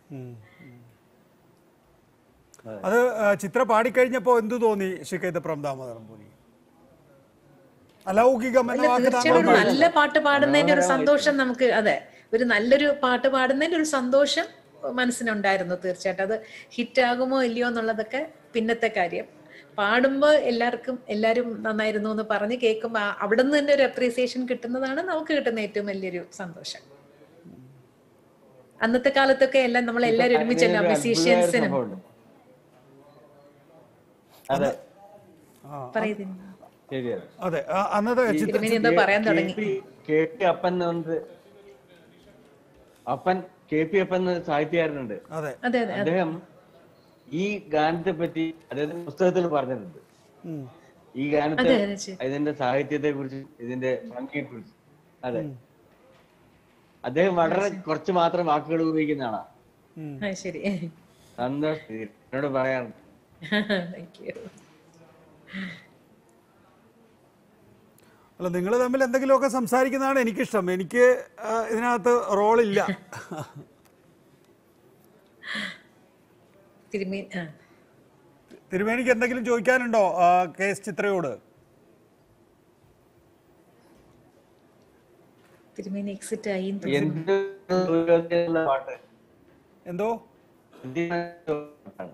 അത് ആ, ചിത്ര പാടിക്കഴിഞ്ഞപ്പോ എന്തു തോന്നി ഷിക്കൈത്ത് പ്രംദാമോദരം പൂരി അലൗകികം എന്ന അല്ല വാക്ക് തീർച്ചയായും താങ്കൾ ഒരു നല്ല പാട്ട് പാടുന്നതിന്റെ ഒരു സന്തോഷം നമുക്ക് അതെ ഒരു നല്ലൊരു പാട്ട് പാടുന്നതിന്റെ ഒരു സന്തോഷം മനസ്സിനുണ്ടായിരുന്നു തീർച്ചയായിട്ടും അത് ഹിറ്റ് ആകുമോ ഇല്ലയോ എന്നുള്ളതൊക്കെ പിന്നത്തെ കാര്യം പാടുമ്പോൾ എല്ലാവർക്കും എല്ലാവരും നന്നായിരുന്നു എന്ന് പറഞ്ഞ് കേൾക്കുമ്പോൾ അവിടെ നിന്ന് തന്നെ ഒരു അപ്രീസിയേഷൻ കിട്ടുന്നതാണ് നമുക്ക് കിട്ടുന്ന ഏറ്റവും വലിയൊരു സന്തോഷം അന്നത്തെ കാലത്തൊക്കെ എല്ലാം നമ്മൾ എല്ലാവരും ഒരുമിച്ചല്ല അതിനൊരു മ്യൂസീഷ്യൻസിനും അത്ഭുതമായ സംഭവമുണ്ട്. അതെ പറയുന്നു ശരിയാണ് അതെ ആ, അന്നത്തെ ചിത്ര തിരുമേനി എന്തോ പറയാൻ തുടങ്ങി കെ പി അപ്പൻ എന്ന് പറഞ്ഞിട്ട് അപ്പൻ കെ പി അപ്പൻ എന്ന സാഹിത്യകാരനുണ്ട് അതെ അതെ അതെ അദ്ദേഹം ഈ ഗാനത്തെ പറ്റി അദ്ദേഹത്തിന്റെ പുസ്തകത്തിൽ പറഞ്ഞിട്ടുണ്ട് ഉം. ഈ ഗാനത്തെ അതെ അതെ ശരി. ഇതിന്റെ സാഹിത്യത്തെ കുറിച്ച് ഇതിന്റെ ഭംഗിയെ കുറിച്ച് അതെ അദ്ദേഹം വളരെ കുറച്ച് മാത്രം വാക്കുകൾ ഉപയോഗിക്കുന്ന ആളാ ഉം. ആ ശരി സന്തോഷം എന്നോട് പറയാറുണ്ട് താങ്ക് യു അല്ല നിങ്ങൾ തമ്മിൽ എന്തെങ്കിലുമൊക്കെ സംസാരിക്കുന്നതാണ് എനിക്കിഷ്ടം എനിക്ക് ആ, ഇതിനകത്ത് റോളില്ല തിരുമേനി ആ തിരുമേനിക്ക് എന്തെങ്കിലും ചോദിക്കാനുണ്ടോ ആ, കെ എസ് ചിത്രയോട് തിരുമേനി എക്സിറ്റ് ആയി എന്ന് തോന്നുന്നു. എന്ത് സൂര്യോദയമുള്ള പാട്ട് എന്തോ എന്തിനാണ് പാട്ടാണ്.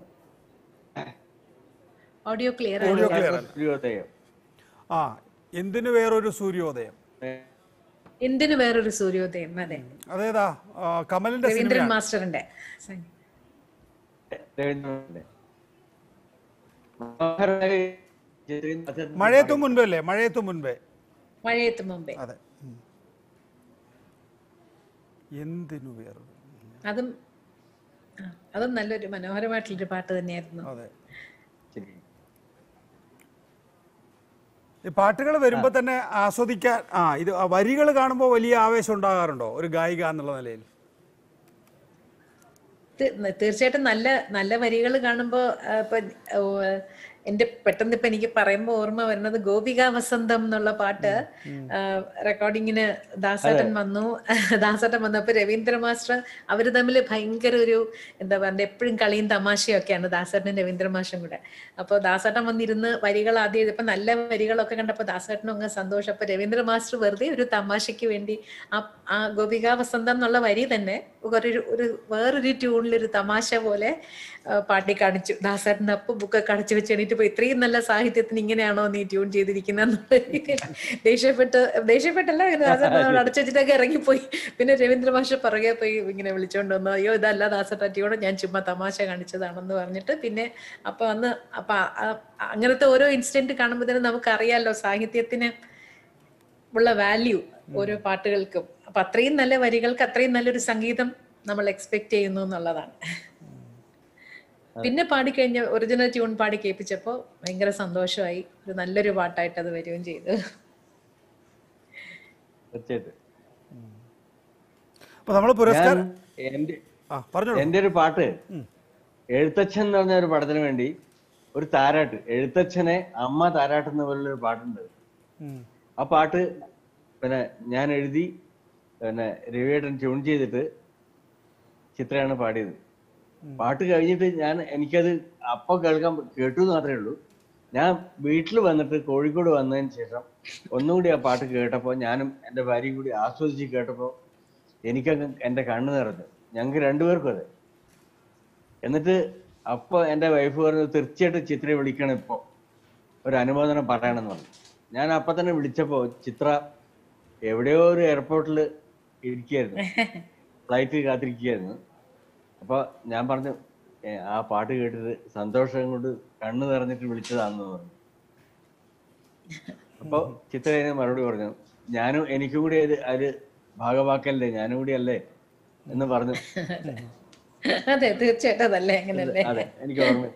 ഓഡിയോ ക്ലിയർ ആയി ഓഡിയോ ക്ലിയർ അല്ല സൂര്യോദയം ആ എന്തിനു വേറൊരു സൂര്യോദയം എന്തിനു വേറൊരു സൂര്യോദയം അതെ അതേതാ ആ, കമലിന്റെ രവീന്ദ്രൻ സിനിമ മാസ്റ്ററിന്റെ സംഗീതം. രവീന്ദ്രനാഥിന്റെ. മനോഹരമായി ചിത്രീകരിച്ച മഴയത്തും മുൻപേ അല്ലേ മഴയത്തും മുൻപേ മഴയത്ത് മുമ്പേ അതെ ഉം. എന്തിനു വേറൊരു അതും ആ, അതും നല്ലൊരു മനോഹരമായിട്ടുള്ളൊരു പാട്ട് തന്നെയായിരുന്നു അതെ ശരി. ഈ പാട്ടുകൾ വരുമ്പോൾ തന്നെ ആസ്വദിക്കാൻ ആ ഇത് വരികൾ കാണുമ്പോൾ വലിയ ആവേശം ഉണ്ടാകാറുണ്ടോ ഒരു ഗായിക എന്നുള്ള നിലയിൽ തീ- തീർച്ചയായിട്ടും നല്ല നല്ല വരികൾ കാണുമ്പോ ആ, ഇപ്പൊ ഓ, എന്റെ പെട്ടെന്ന് ഇപ്പൊ എനിക്ക് പറയുമ്പോ ഓർമ്മ വരുന്നത് ഗോപിക വസന്തം എന്നുള്ള പാട്ട് റെക്കോർഡിങ്ങിന് ദാസേട്ടൻ വന്നു ദാസേട്ടൻ വന്നപ്പോ രവീന്ദ്ര മാസ്റ്റർ അവര് തമ്മിൽ ഭയങ്കര ഒരു എന്താ പറയുക എപ്പോഴും കളിയും തമാശയും ഒക്കെയാണ് ദാസേട്ടനും രവീന്ദ്ര മാഷും കൂടെ അപ്പൊ ദാസേട്ടൻ വന്നിരുന്ന് വരികൾ ആദ്യം എഴുതിയപ്പോ നല്ല വരികളൊക്കെ കണ്ടപ്പോ ദാസേട്ടനും അങ്ങ് സന്തോഷം അപ്പൊ രവീന്ദ്ര മാസ്റ്റർ വെറുതെ ഒരു തമാശയ്ക്ക് വേണ്ടി ആ ആ ഗോപിക വസന്തം എന്നുള്ള വരി തന്നെ ഒരു ഒരു വേറൊരു ട്യൂണിൽ ഒരു തമാശ പോലെ ആ, പാടി കാണിച്ചു ദാസേട്ടൻ അപ്പൊ ബുക്കൊക്കെ അടച്ചു വെച്ച് എണീറ്റ് പോയി ഇത്രയും നല്ല സാഹിത്യത്തിന് ഇങ്ങനെയാണോ നീ ട്യൂൺ ചെയ്തിരിക്കുന്ന ദേഷ്യപ്പെട്ട് ദേഷ്യപ്പെട്ടല്ല ഇങ്ങനെ ദാസേട്ടൻ അവിടെ അടച്ചു വെച്ചിട്ടൊക്കെ ഇറങ്ങിപ്പോയി പിന്നെ രവീന്ദ്ര മാഷ പുറകെ പോയി ഇങ്ങനെ വിളിച്ചോണ്ട് വന്നു അയ്യോ ഇതല്ല ദാസേട്ട ട്യൂൺ ഞാൻ ചുമ്മാ തമാശ കാണിച്ചതാണെന്ന് പറഞ്ഞിട്ട് പിന്നെ അപ്പൊ അന്ന് അപ്പൊ ആ- ആ- അങ്ങനത്തെ ഓരോ ഇൻസിഡന്റ് കാണുമ്പോഴത്തേനും നമുക്കറിയാലോ സാഹിത്യത്തിന് ഉള്ള വാല്യൂ ഓരോ പാട്ടുകൾക്കും അപ്പൊ അത്രയും നല്ല വരികൾക്ക് അത്രയും നല്ലൊരു സംഗീതം നമ്മൾ എക്സ്പെക്ട് ചെയ്യുന്നു എന്നുള്ളതാണ് പിന്നെ പാടിക്കഴിഞ്ഞ ഒറിജിനൽ ട്യൂൺ പാടി കേൾപ്പിച്ചപ്പോ ഭയങ്കര സന്തോഷമായി ഒരു നല്ലൊരു പാട്ടായിട്ട് അത് വരികയും ചെയ്തു തീർച്ചയായിട്ടും അപ്പൊ നമ്മൾ ഞാൻ പുരസ്കാരം എന്റെ ആ പറഞ്ഞോളൂ എന്റെ ഒരു പാട്ട് എഴുത്തച്ഛൻ എന്ന് പറഞ്ഞ ഒരു പടത്തിന് വേണ്ടി ഒരു താരാട്ട് എഴുത്തച്ഛനെ അമ്മ താരാട്ടുന്ന പോലുള്ള ഒരു പാട്ടുണ്ട് ഉം. ആ പാട്ട് പിന്നെ ഞാൻ എഴുതി പിന്നെ രവിയേട്ടൻ ട്യൂൺ ചെയ്തിട്ട് ചിത്രയാണ് പാടിയത് പാട്ട് കഴിഞ്ഞിട്ട് ഞാൻ എനിക്കത് അപ്പൊ കേൾക്കാൻ കേട്ടു എന്ന് മാത്രമേ ഉള്ളൂ ഞാൻ വീട്ടിൽ വന്നിട്ട് കോഴിക്കോട് വന്നതിന് ശേഷം ഒന്നുകൂടി ആ പാട്ട് കേട്ടപ്പോൾ ഞാനും എൻ്റെ ഭാര്യയും കൂടി ആസ്വദിച്ച് കേട്ടപ്പോൾ എനിക്കങ്ങ് എൻ്റെ കണ്ണ് നിറഞ്ഞു ഞങ്ങൾക്ക് രണ്ടുപേർക്കും അതെ എന്നിട്ട് അപ്പൊ എൻ്റെ വൈഫ് പറഞ്ഞു തീർച്ചയായിട്ടും ചിത്രയെ വിളിക്കണം ഇപ്പൊ ഒരു അനുമോദനം പറയണമെന്ന് പറഞ്ഞു ഞാൻ അപ്പൊ തന്നെ വിളിച്ചപ്പോ ചിത്ര എവിടെയോ ഒരു എയർപോർട്ടിൽ ഇരിക്കുകയായിരുന്നു ഫ്ലൈറ്റ് കാത്തിരിക്കുകയായിരുന്നു അപ്പൊ ഞാൻ പറഞ്ഞു "ഏ, ആ പാട്ട് കേട്ടിട്ട് സന്തോഷം കൊണ്ട് കണ്ണു നിറഞ്ഞിട്ട് വിളിച്ചതാണെന്ന് പറഞ്ഞു അപ്പൊ ചിത്ര അതിന് മറുപടി പറഞ്ഞു ഞാനും എനിക്കും കൂടി അത് അത് ഭാഗവാക്കല്ലേ ഞാനും കൂടി അല്ലേ എന്ന് പറഞ്ഞു അതെ തീർച്ചയായിട്ടും അതല്ലേ അങ്ങനല്ലേ അതെ എനിക്ക് ഓർമ്മ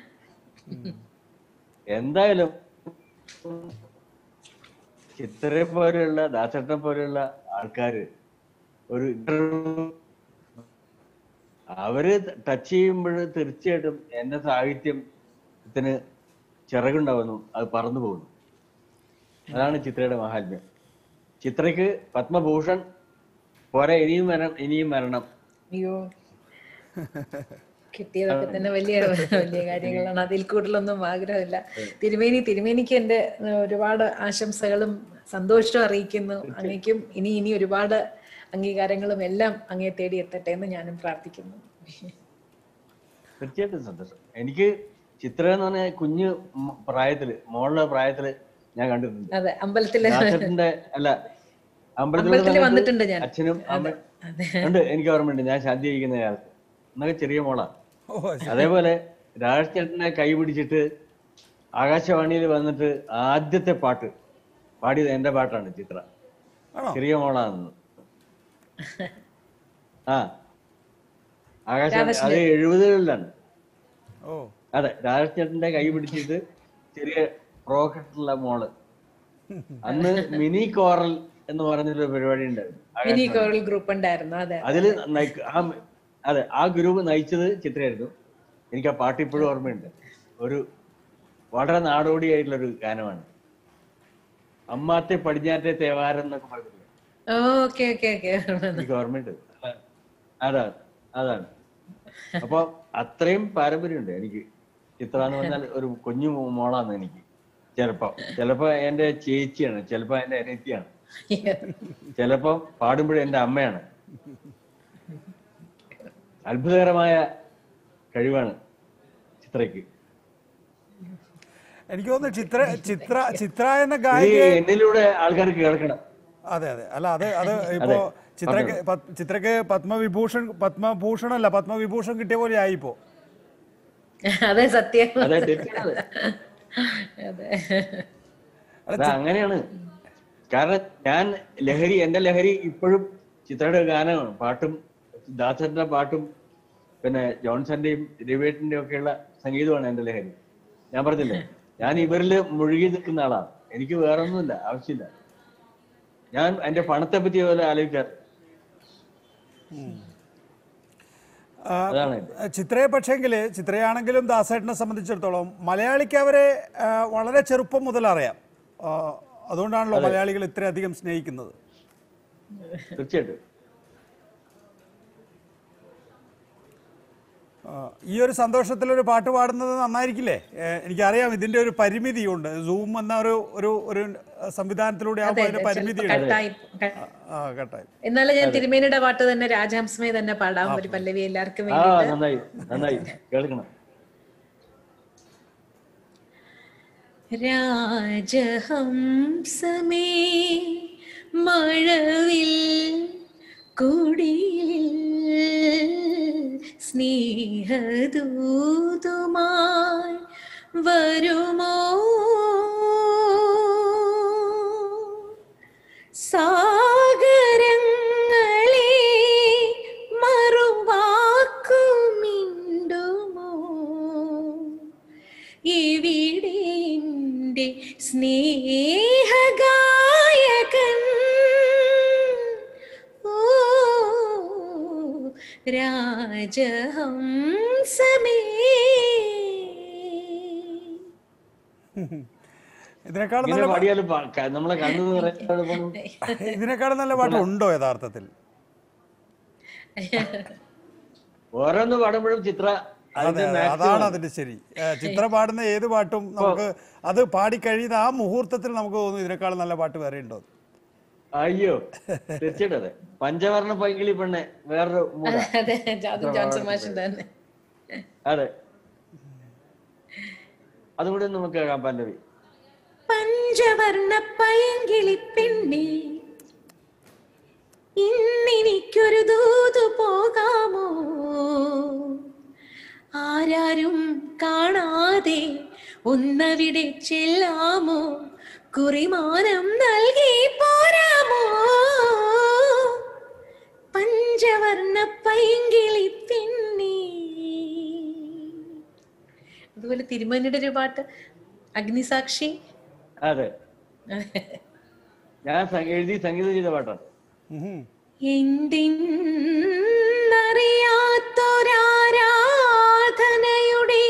എന്തായാലും ചിത്രയെ പോലെയുള്ള ദാസേട്ടനെ പോലെയുള്ള ആൾക്കാര് ഒരു interview അവര് ടച്ച് ചെയ്യുമ്പോൾ തീർച്ചയായിട്ടും എന്റെ സാഹിത്യത്തിന് ചിറകുണ്ടാവുന്നു അത് പറന്നു പോകുന്നു അതാണ് ചിത്രയുടെ മഹാത്മ്യം ചിത്രയ്ക്ക് പത്മഭൂഷൺ പോരെ ഇനിയും വരണം ഇനിയും വരണം അയ്യോ കിട്ടിയതൊക്കെ തന്നെ വലിയ വലിയ കാര്യങ്ങളാണ് അതിൽ കൂടുതലൊന്നും ആഗ്രഹമില്ല തിരുമേനി തിരുമേനിക്ക് എന്റെ ഏഹ്, ഒരുപാട് ആശംസകളും സന്തോഷവും അറിയിക്കുന്നു അങ്ങേക്കും ഇനി ഇനി ഒരുപാട് അംഗീകാരങ്ങളും എല്ലാം അങ്ങേ തേടി എത്തട്ടെ എന്ന് ഞാനും പ്രാർത്ഥിക്കുന്നു തീർച്ചയായിട്ടും സന്തോഷം എനിക്ക് ചിത്ര എന്ന് പറഞ്ഞ കുഞ്ഞു മ- പ്രായത്തില് മോളുടെ പ്രായത്തില് ഞാൻ കണ്ടിട്ടുണ്ട് അതെ അമ്പലത്തില് ദാസേട്ടന്റെ അല്ല അമ്പലത്തിൽ അമ്പലത്തില് വന്നിട്ടുണ്ട് ഞാൻ. അച്ഛനും അമ്മ അതെ ഉണ്ട് എനിക്ക് ഓർമ്മയുണ്ട് ഞാൻ ശാന്തിയിരിക്കുന്ന കാലത്ത് എന്നൊക്കെ ചെറിയ മോളാ ഓ ശരി. അതേപോലെ രാജചേട്ടനെ കൈ പിടിച്ചിട്ട് ആകാശവാണിയിൽ വന്നിട്ട് ആദ്യത്തെ പാട്ട് പാടിയത് എന്റെ പാട്ടാണ് ചിത്ര ആണോ ചെറിയ മോളാണെന്ന് ആ ആകാശവാണി അത് എഴുപതുകളിലാണ് ഓ അതെ രാജചേട്ടന്റെ കൈ പിടിച്ചിട്ട് ചെറിയ ഫ്രോക്കിട്ടുള്ള മോള് അന്ന് മിനി കോറൽ എന്ന് പറഞ്ഞൊരു പരിപാടി ഉണ്ടായിരുന്നു മിനി കോറൽ ഗ്രൂപ്പ് ഉണ്ടായിരുന്നു അതെ അതില് നയിക്ക- ആ അതെ ആ ഗ്രൂപ്പ് നയിച്ചത് ചിത്രയായിരുന്നു എനിക്ക് ആ പാട്ട് ഇപ്പോഴും ഓർമ്മയുണ്ട് ഒരു വളരെ നാടോടിയായിട്ടുള്ള ഒരു ഗാനമാണ് അമ്മാത്തെ പടിഞ്ഞാറ്റെ തേവാരം എന്നൊക്കെ പറഞ്ഞില്ലേ ഓക്കെ ഓക്കെ ഓക്കെ എനിക്ക് ഓർമ്മയുണ്ട് അതാണ് അതാണ് അപ്പൊ അത്രയും പാരമ്പര്യമുണ്ട് എനിക്ക് ചിത്ര എന്ന് പറഞ്ഞാൽ ഒരു കുഞ്ഞു മോളാണ് എനിക്ക് ചിലപ്പോ ചിലപ്പോ എന്റെ ചേച്ചിയാണ് ചിലപ്പോ എന്റെ അനിയത്തിയാണ് ചിലപ്പോ പാടുമ്പോഴും എന്റെ അമ്മയാണ് അത്ഭുതകരമായ കഴിവാണ് ചിത്രയ്ക്ക് എനിക്ക് തോന്നുന്നു ചിത്ര ചിത്ര ചിത്ര എന്ന ഇത് ഗായിക എന്നിലൂടെ ആൾക്കാർക്ക് കേൾക്കണം അതെ അതെ അല്ല അത് അത് ഇപ്പോ ചിത്രക്ക് പത്- ചിത്രക്ക് പത്മവിഭൂഷൺ പത്മഭൂഷൺ അല്ല പത്മവിഭൂഷൺ കിട്ടിയ പോലെ ആയിപ്പോ അതെ സത്യം അതെ തീർച്ചയായും അതെ അത് അങ്ങനെയാണ് കാരണം ഞാൻ ലഹരി എന്റെ ലഹരി ഇപ്പോഴും ചിത്രയുടെ ഗാനമാണ് പാട്ടും ദാസന്റെ പാട്ടും പിന്നെ ജോൺസന്റെയും രവിയേട്ടന്റെയും ഒക്കെയുള്ള സംഗീതമാണ് എന്റെ ലഹരി ഞാൻ പറഞ്ഞില്ലേ ഞാൻ ഇവരിൽ മുഴുകി നിൽക്കുന്ന ആളാണ് എനിക്ക് വേറെ ഒന്നുമില്ല ആവശ്യമില്ല ഞാൻ എന്റെ പണത്തെ പറ്റി പോലെ ആലോചിക്കാറ് ആ, അതാണ് എന്റെ. ചിത്രയെ പക്ഷേങ്കിൽ ചിത്രയാണെങ്കിലും ദാസേട്ടനെ സംബന്ധിച്ചിടത്തോളം മലയാളിക്ക് അവരെ ആ, വളരെ ചെറുപ്പം മുതൽ അറിയാം ആ, അതുകൊണ്ടാണല്ലോ മലയാളികൾ ഇത്രയധികം സ്നേഹിക്കുന്നത് തീർച്ചയായിട്ടും ആ, ഈ ഒരു സന്തോഷത്തിൽ ഒരു പാട്ട് പാടുന്നത് നന്നായിരിക്കില്ലേ ഏ, എനിക്കറിയാം ഇതിന്റെ ഒരു പരിമിതിയുണ്ട് സൂം എന്ന ഒരു ഒരു ഒരു സംവിധാനത്തിലൂടെ ആകുമ്പോൾ അതിന്റെ പരിമിതിയുണ്ട് കട്ടായി ക- ആ കട്ടായി എന്നാലും ഞാൻ തിരുമേനിയുടെ പാട്ട് തന്നെ രാജഹംസമേ തന്നെ പാടാം ഒരു പല്ലവി എല്ലാവർക്കും ആ വേണ്ടി നന്നായി നന്നായി കേൾക്കണം രാജഹംസമേ മഴവിൽ കുടിയിൽ സ്നേഹദൂതുമായി വരുമോ സാഗരങ്ങളെ മറുവാക്കുമിണ്ടുമോ ഇവിടെ എൻ്റെ സ്നേഹഗായകൻ ഓ രാജഹംസമേ ഇതിനേക്കാളും ഇങ്ങനെ നല്ല പാടിയാലും പാ- ക- നമ്മളെ കണ്ണു നിറയുന്നത് ഇതിനേക്കാളും നല്ല പാട്ട് ഉണ്ടോ യഥാർത്ഥത്തിൽ ഓരോന്ന് പാടുമ്പോഴും ചിത്ര അതെ അതിന്റെ അതെ maximum അതാണ് അതിന്റെ ശരി ഏ, ചിത്ര പാടുന്ന ഏത് പാട്ടും നമുക്ക് അത് പാടിക്കഴിയുന്ന ആ മുഹൂർത്തത്തിൽ നമുക്ക് തോന്നും ഇതിനേക്കാളും നല്ല പാട്ട് വേറെ ഉണ്ടോ എന്ന്. അയ്യോ തീർച്ചയായിട്ടും അതെ പഞ്ചവർണ്ണ പൈങ്കിളി പെണ്ണെ വേറൊരു മൂല അതെ അത് ജോൺസൺ മാഷൻ തന്നെ അതെ അതുകൂടി ഒന്ന് നമുക്ക് കേൾക്കാം പല്ലവി പഞ്ചവർണ്ണ പൈങ്കിളി പെണ്ണേ ഇന്നെനിക്കൊരു ദൂതു പോകാമോ ആരാരും കാണാതെ ഒന്നവിടെ ചെല്ലാമോ കുറിമാനം നൽകി പോരാമോ പഞ്ചവർണ്ണ പൈങ്കിളി പെണ്ണേ അതുപോലെ തിരുമേനിയുടെ ഒരു പാട്ട് അഗ്നിസാക്ഷി അതെ ഞാൻ സംഗ- എഴുതി സംഗീതം ചെയ്ത പാട്ടാണ് ഉഹും. എന്തിന്നറിയാത്തൊരാരാധനയുടെ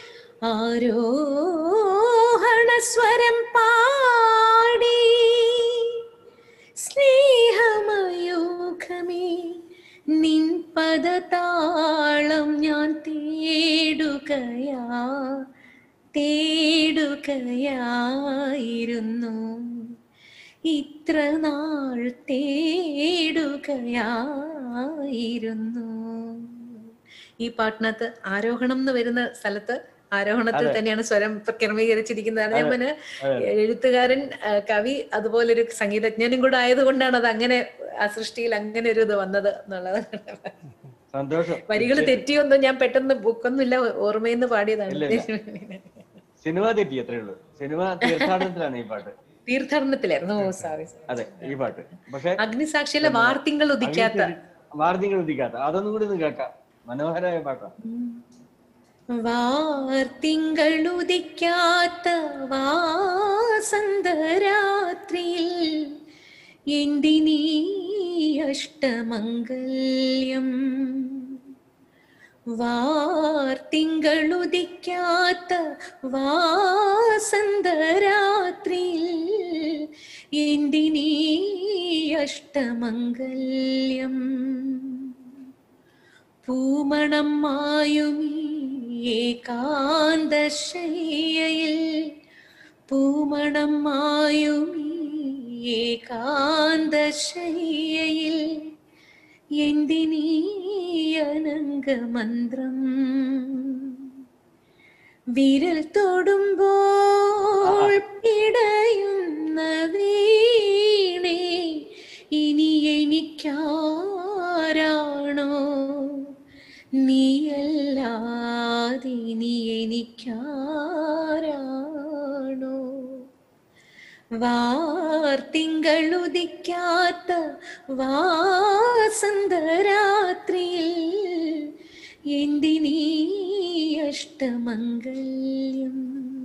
ആരോഹണസ്വരം പാടി സ്നേഹമയൂഖമേ നിൻ പദതാളം ഞാൻ തേടുകയാ തേടുകയായിരുന്നു ഇത്ര നാൾ തേടുകയായിരുന്നു ഈ പാട്ടിനകത്ത് ആരോഹണം എന്ന് വരുന്ന സ്ഥലത്ത് ആരോഹണത്തിൽ തന്നെയാണ് സ്വരം ക്രമീകരിച്ചിരിക്കുന്നത് ഞാൻ പറഞ്ഞ എഴുത്തുകാരൻ ആ, കവി അതുപോലെ ഒരു സംഗീതജ്ഞനും കൂടെ ആയതുകൊണ്ടാണ് അത് അങ്ങനെ ആ സൃഷ്ടിയിൽ അങ്ങനെ ഒരു ഇത് വന്നത് എന്നുള്ളത് സന്തോഷം വരികൾ തെറ്റിയൊന്നും ഞാൻ പെട്ടെന്ന് ബുക്കൊന്നുമില്ല ഓർമ്മയെന്ന് പാടിയതാണ് സിനിമ തെറ്റി അത്രേ ഉള്ളൂ സിനിമ തീർത്ഥാടനത്തിലാണ് ഈ പാട്ട് തീർത്ഥാടനത്തിലായിരുന്നു ഓ സോറി അതെ ഈ പാട്ട് പക്ഷെ അഗ്നിസാക്ഷിയിലെ വാർത്തിങ്കൾ ഉദിക്കാത്ത വാർത്തകൾ ഉദിക്കാത്ത അതൊന്നും കൂടി ഒന്ന് കേൾക്കാം മനോഹരമായ പാട്ടാണ് വാർത്തിങ്കളുദിക്കാത്ത വാസന്തരാത്രിയിൽ എന്തിനീ അഷ്ടമംഗല്യം വാർത്തിങ്കളുദിക്കാത്ത വാസന്തരാത്രിയിൽ എന്തിനീ അഷ്ടമംഗല്യം പൂമണം മായുമീ ഏകാന്തശയ്യയിൽ പൂമണം മായുമീ ഏകാന്തശയ്യയിൽ എന്തിനീ അനങ്കമന്ത്രം വിരൽ തൊടുമ്പോൾ പിടയുന്ന വീണേ ഇനി എനിക്കാരാണോ നീയല്ലാതിനി എനിക്കാരാണോ വാർത്തിങ്കളുദിക്കാത്ത വാസന്തരാത്രിയിൽ എന്തിനീ അഷ്ടമംഗല്യം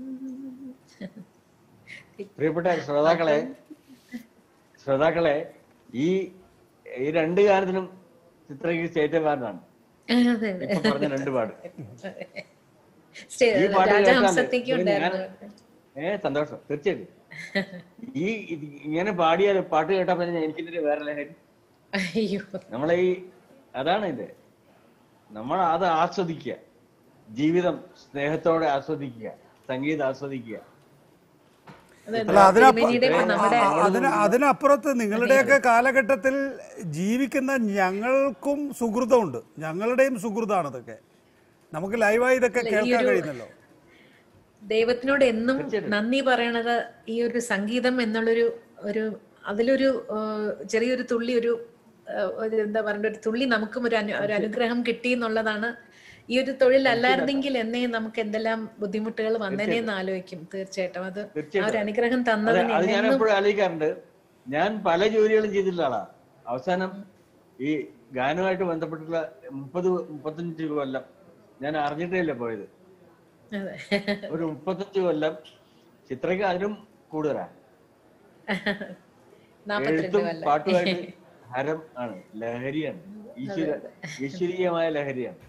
പ്രിയപ്പെട്ട ശ്രോതാക്കളെ ശ്രോതാക്കളെ ഈ ഈ രണ്ട് ഗാനത്തിനും ചിത്രയ്ക്ക് സ്റ്റേറ്റ് അവാർഡാണ് അതെ അതെ ഇപ്പൊ പറഞ്ഞ രണ്ട് പാട് സ്റ്റേ- ഈ പാട്ട് രാജഹംസത്തേക്കും കേട്ടാലേ ഉണ്ടായിരുന്നു ഏ സന്തോഷം തീർച്ചയായിട്ടും ഈ ഇത് ഇങ്ങനെ പാടിയാൽ പാട്ട് കേട്ടാ പിന്നെ എനിക്കിതിന്റെ വേറെ ലഹരി അയ്യോ നമ്മളെ ഈ അതാണ് ഇത് നമ്മൾ അത് ആസ്വദിക്കുക ജീവിതം സ്നേഹത്തോടെ ആസ്വദിക്കുക സംഗീതം ആസ്വദിക്കുക അതെ, അല്ല അതിനപ്പ തിരുമേനിയുടെ ഇപ്പൊ നമ്മുടെ ആ, അതിന് അതിനപ്പുറത്ത് നിങ്ങളുടെയൊക്കെ കാലഘട്ടത്തിൽ ജീവിക്കുന്ന ഞങ്ങൾക്കും സുഹൃതമുണ്ട് ഞങ്ങളുടെയും സുഹൃതാണ് ഇതൊക്കെ നമുക്ക് ലൈവായി ഇതൊക്കെ കേൾക്കാൻ കഴിയുന്നല്ലോ ദൈവത്തിനോട് എന്നും നന്ദി പറയണത് ഈ ഒരു സംഗീതം എന്നുള്ളൊരു ഒരു അതിലൊരു ആ, ചെറിയൊരു തുള്ളി ഒരു ആ, ഒരു എന്താ പറയണ്ട ഒരു തുള്ളി നമുക്കും ഒരു അനു ഒരു അനുഗ്രഹം കിട്ടി എന്നുള്ളതാണ് ഈ ഒരു തൊഴിൽ അല്ലായിരുന്നെങ്കിൽ എന്നേ നമുക്ക് എന്തെല്ലാം ബുദ്ധിമുട്ടുകൾ വന്നേനെ എന്ന് ആലോചിക്കും തീർച്ചയായിട്ടും അത് ആ ഒരു അനുഗ്രഹം അതെ തന്നതിന് അത് ഞാൻ എപ്പോഴും ആലോചിക്കാറുണ്ട് ഞാൻ പല ജോലികളും ചെയ്തിട്ടുള്ള ആളാ അവസാനം ഈ ഗാനവുമായിട്ട് ബന്ധപ്പെട്ടുള്ള മുപ്പത് മുപ്പത്തഞ്ച് കൊല്ലം ഞാൻ അറിഞ്ഞിട്ടേ ഇല്ല പോയത് അതെ ഒരു മുപ്പത്തഞ്ച് കൊല്ലം ചിത്രയ്ക്ക് അതിനും കൂടുതലാ നാപ്പത്തിരണ്ട് എഴുത്തും കൊല്ലം പാട്ടുമായിട്ട് ഹരം ആണ് ലഹരിയാണ് ഈശ്വര ഈശ്വരീയമായ ലഹരിയാണ്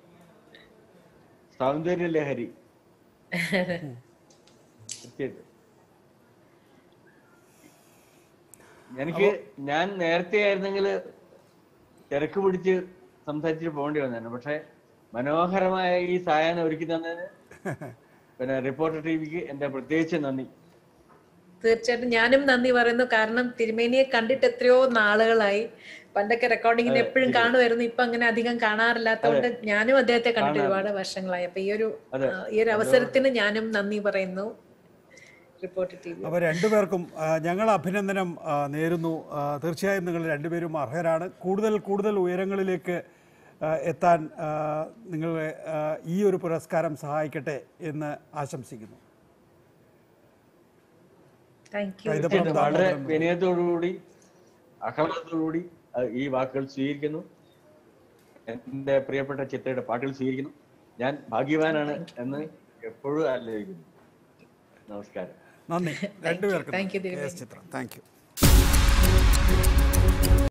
സൗന്ദര്യ ലഹരി തീർച്ചയായിട്ടും എനിക്ക് ഞാൻ നേരത്തെ ആയിരുന്നെങ്കിൽ തിരക്ക് പിടിച്ച് സംസാരിച്ച് പോകേണ്ടി വന്നേനെ പക്ഷെ മനോഹരമായ ഈ സായാഹ്നം ഒരുക്കി തന്നതിന് പിന്നെ റിപ്പോർട്ടർ ടിവിക്ക് എന്റെ പ്രത്യേകിച്ച് നന്ദി തീർച്ചയായിട്ടും ഞാനും നന്ദി പറയുന്നു കാരണം തിരുമേനിയെ കണ്ടിട്ട് എത്രയോ നാളുകളായി പണ്ടൊക്കെ റെക്കോർഡിങ്ങിന് എപ്പോഴും കാണുമായിരുന്നു ഇപ്പൊ അങ്ങനെ അധികം കാണാറില്ലാത്തതുകൊണ്ട് ഞാനും അദ്ദേഹത്തെ കണ്ടിട്ട് ഒരുപാട് വർഷങ്ങളായി അപ്പൊ ഈ ഒരു അതെ. ആ, ഈ ഒരു അവസരത്തിന് ഞാനും നന്ദി പറയുന്നു റിപ്പോർട്ട് ടി വി അപ്പോൾ രണ്ടുപേർക്കും ആ, ഞങ്ങൾ അഭിനന്ദനം ആ, നേരുന്നു ആ, തീർച്ചയായും നിങ്ങൾ രണ്ടുപേരും അർഹരാണ് കൂടുതൽ കൂടുതൽ ഉയരങ്ങളിലേക്ക് ആ, എത്താൻ ആ, നിങ്ങളെ ആ, ഈ ഒരു പുരസ്കാരം സഹായിക്കട്ടെ എന്ന് ആശംസിക്കുന്നു താങ്ക് യു കൈതപ്പുറം വളരെ ദാമോദരൻ വിനയത്തോടുകൂടി ആഹ്ലാദത്തോടുകൂടി അഹ് ഈ വാക്കുകൾ സ്വീകരിക്കുന്നു എന്റെ പ്രിയപ്പെട്ട ചിത്രയുടെ പാട്ടുകൾ സ്വീകരിക്കുന്നു ഞാൻ ഭാഗ്യവാനാണ് എന്ന് എപ്പോഴും ആലോചിക്കുന്നു നമസ്കാരം നന്ദി രണ്ടുപേർക്കും Thank you, K S Chithra thank U